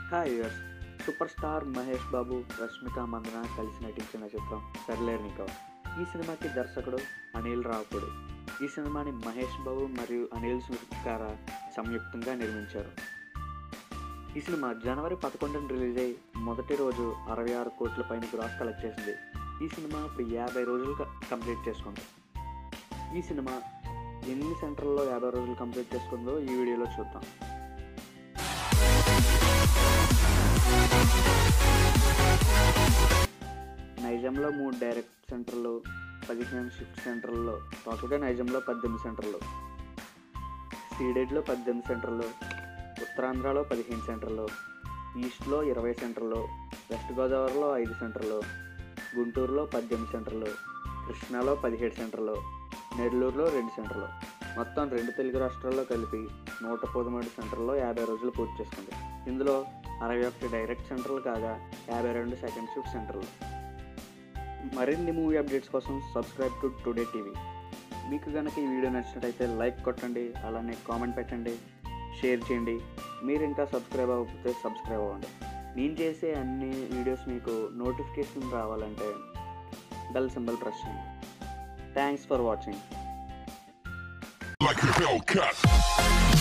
Hi yours super star Mahesh Babu Rashmika Mandanna కలిసి నటించిన చిత్రం సర్లేర్నికో ఈ సినిమాకి దర్శకుడు అనిల్ రావుపూడి ఈ సినిమాని మహేష్ బాబు మరియు అనిల్ సుర్కార సంయుక్తంగా నిర్మించారు ఈ సినిమా జనవరి పదకొండున రిలీజ్ అయ్యి మొదటి రోజు అరవై ఆరు కోట్ల పైన గ్రాస్ కలెక్ట్ చేసింది ఈ సినిమా ఇప్పుడు యాభై రోజులు క- కంప్లీట్ చేసుకుంది ఈ సినిమా ఎన్ని సెంటర్లో యాభై రోజులు కంప్లీట్ చేసుకుందో ఈ వీడియోలో చూద్దాం నైజాంలో మూడు డైరెక్ట్ సెంటర్లు పదిహేను షిఫ్ట్ సెంటర్లలో టోటల్గా నైజాంలో పద్దెనిమిది సెంటర్లు సీడెడ్లో పద్దెనిమిది సెంటర్లు ఉత్తరాంధ్రలో పదిహేను సెంటర్లు ఈస్ట్లో ఇరవై సెంటర్లు వెస్ట్ గోదావరిలో ఐదు సెంటర్లు గుంటూరులో పద్దెనిమిది సెంటర్లు కృష్ణాలో పదిహేడు సెంటర్లు నెల్లూరులో రెండు సెంటర్లు మొత్తం రెండు తెలుగు రాష్ట్రాల్లో కలిపి నూట పదమూడు సెంటర్లో యాభై రోజులు పూర్తి చేసుకుంది ఇందులో అరవై ఒకటి డైరెక్ట్ సెంటర్లు కాగా యాభై రెండు సెకండ్ షిఫ్ట్ సెంటర్లు మరిన్ని మూవీ అప్డేట్స్ కోసం సబ్స్క్రైబ్ టు టుడే టీవీ మీకు కనుక ఈ వీడియో నచ్చినట్టయితే లైక్ కొట్టండి అలానే కామెంట్ పెట్టండి షేర్ చేయండి మీరు ఇంకా సబ్స్క్రైబ్ అవ్వకపోతే సబ్స్క్రైబ్ అవ్వండి నేను చేసే అన్ని వీడియోస్ మీకు నోటిఫికేషన్ రావాలంటే బెల్ సింబల్ ప్రెస్ చేయండి thanks for watching like a Hellcat.